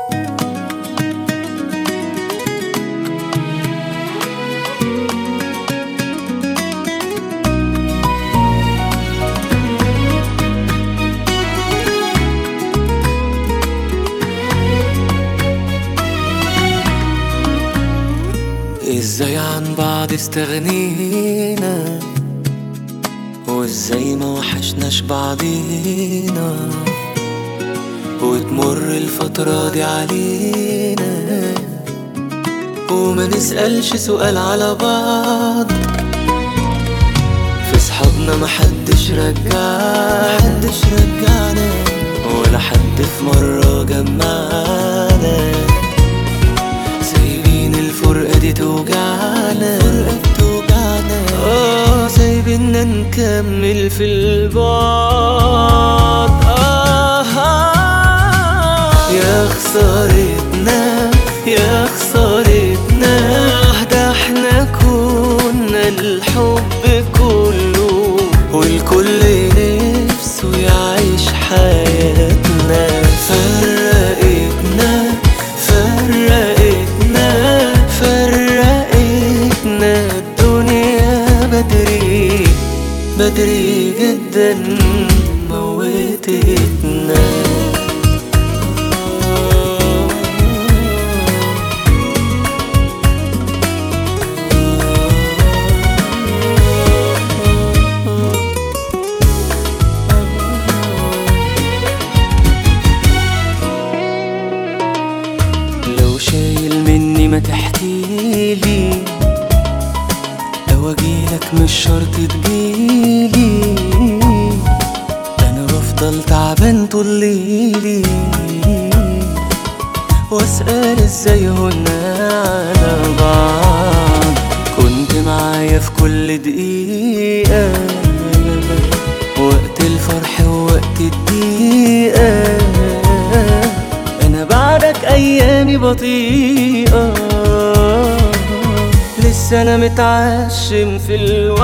ازاي عن بعض استغنينا وازاي ما وحشناش بعضينا وتمر الفترة دي علينا وما نسألش سؤال على بعض في صحابنا محدش رجعنا محدش رجعنا ولا حد في مرة جمعنا سايبين الفرقة دي توجعنا الفرقة بتوجعنا اه سايبيننا نكمل في البعد آه آه يا خسارتنا يا خسارتنا ده احنا كنا الحب كله والكل نفسه يعيش حياتنا فرقتنا فرقتنا فرقتنا الدنيا بدري بدري جدا موتتنا لو شايل مني ما تحكيلي لو اجيلك مش شرط تجيلي انا بفضل تعبان طول ليلي واسأل ازاي هنا على بعض كنت معايا في كل دقيقة وقت الفرح ووقت الضيقة انا بعدك ايامي بطيئة لسه انا متعشم في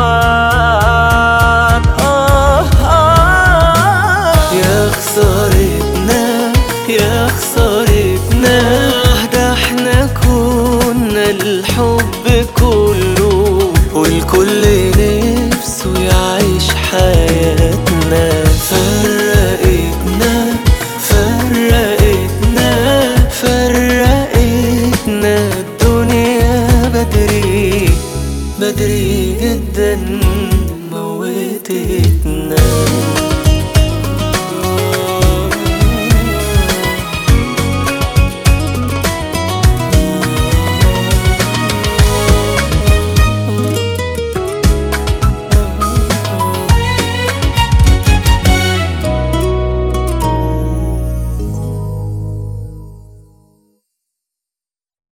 الوعد آه آه يا خسارتنا يا خسارتنا ده احنا كنا الحب